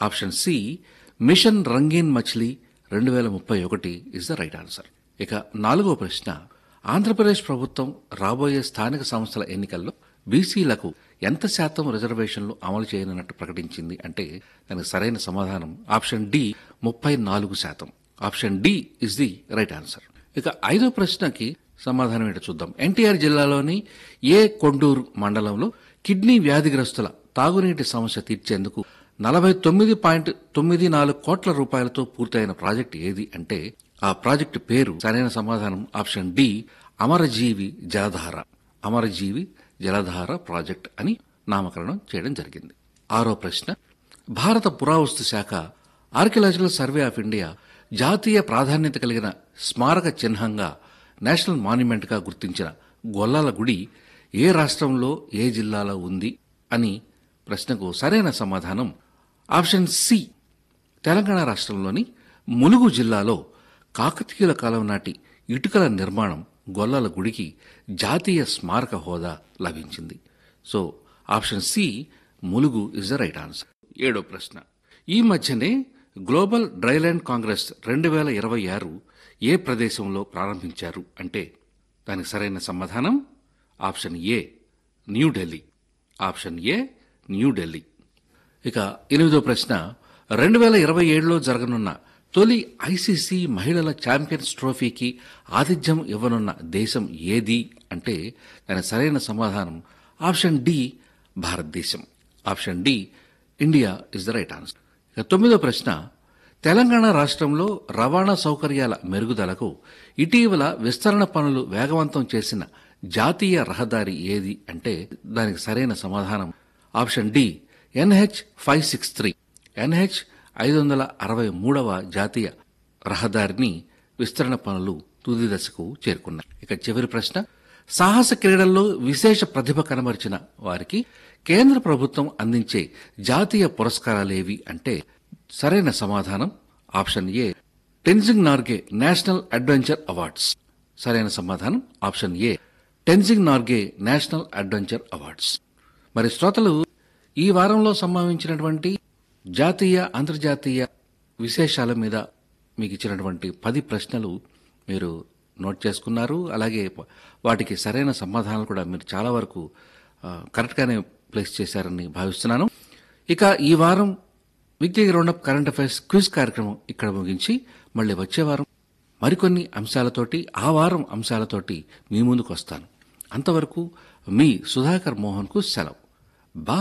option C mission Rangeen Machli రెండు వేల ముప్పై ఒకటి ఇస్ ద రైట్ ఆన్సర్ ఇక నాలుగో ప్రశ్న ఆంధ్రప్రదేశ్ ప్రభుత్వం రాబోయే స్థానిక సంస్థల ఎన్నికల్లో బీసీలకు ఎంత శాతం రిజర్వేషన్లు అమలు చేయనున్నట్టు ప్రకటించింది అంటే దానికి సరైన సమాధానం ఆప్షన్ డి ముప్పై నాలుగు శాతం option D is the right answer ఇక ఐదో ప్రశ్నకి సమాధానం ఏంటో చూద్దాం ఎన్టీఆర్ జిల్లాలోని ఏ కొండూరు మండలంలో కిడ్నీ వ్యాధిగ్రస్తుల తాగునీటి సమస్య తీర్చేందుకు నలభై తొమ్మిది పాయింట్ తొమ్మిది నాలుగు కోట్ల రూపాయలతో పూర్తయిన ప్రాజెక్టు ఏది అంటే ఆ ప్రాజెక్టు పేరు సరైన సమాధానం ఆప్షన్ డి అమరజీవి జలధార అమరజీవి జలధార ప్రాజెక్ట్ అని నామకరణం చేయడం జరిగింది ఆరో ప్రశ్న భారత పురావస్తు శాఖ ఆర్కియలాజికల్ సర్వే ఆఫ్ ఇండియా జాతీయ ప్రాధాన్యత కలిగిన స్మారక చిహ్నంగా నేషనల్ మాన్యుమెంట్గా గుర్తించిన గొల్లాల గుడి ఏ రాష్ట్రంలో ఏ జిల్లాలో ఉంది అని ప్రశ్నకు సరైన సమాధానం ఆప్షన్ సి తెలంగాణ రాష్ట్రంలోని ములుగు జిల్లాలో కాకతీయుల కాలం నాటి ఇటుకల నిర్మాణం గొల్లాల గుడికి జాతీయ స్మారక హోదా లభించింది so option C Mulugu is the right answer ఏడో ప్రశ్న ఈ మధ్యనే గ్లోబల్ డ్రైల్యాండ్ కాంగ్రెస్ రెండు వేల ఇరవై ఆరు ఏ ప్రదేశంలో ప్రారంభించారు అంటే దానికి సరైన సమాధానం option A New Delhi option A New Delhi ఇక ఎనిమిదో ప్రశ్న రెండు వేల ఇరవై ఏడులో జరగనున్న తొలి ఐసీసీ మహిళల ఛాంపియన్స్ ట్రోఫీకి ఆతిథ్యం ఇవ్వనున్న దేశం ఏది అంటే దాని సరైన సమాధానం ఆప్షన్ డి భారతదేశం option D India is the right answer ఇక తొమ్మిదో ప్రశ్న తెలంగాణ రాష్ట్రంలో రవాణా సౌకర్యాల మెరుగుదలకు ఇటీవల విస్తరణ పనులు వేగవంతం చేసిన జాతీయ రహదారి ఏది అంటే దానికి సరైన సమాధానం option D NH five six three NH ఐదు వందల అరవై మూడవ జాతీయ రహదారిని విస్తరణ పనులు తుది దశకు చేరుకున్నాయి ఇక చివరి ప్రశ్న సాహస క్రీడల్లో విశేష ప్రతిభ కనబరిచిన వారికి కేంద్ర ప్రభుత్వం అందించే జాతీయ పురస్కారాలేవి అంటే సరైన సమాధానం option A Tenzing Norgay National Adventure Awards సరైన సమాధానం option A Tenzing Norgay National Adventure Awards మరి శ్రోతలు ఈ వారంలో సంభవించినటువంటి జాతీయ అంతర్జాతీయ విశేషాల మీద మీకు ఇచ్చినటువంటి పది ప్రశ్నలు మీరు నోట్ చేసుకున్నారు అలాగే ప- వాటికి సరైన సమాధానాలు కూడా మీరు చాలా వరకు ఆ, కరెక్ట్గానే ప్లేస్ చేశారని భావిస్తున్నాను ఇక ఈ వారం weekly roundup current affairs quiz కార్యక్రమం ఇక్కడ ముగించి మళ్ళీ వచ్చే వారం మరికొన్ని అంశాలతోటి ఆ వారం అంశాలతోటి మీ ముందుకు వస్తాను అంతవరకు మీ సుధాకర్ మోహన్కు సెలవు బా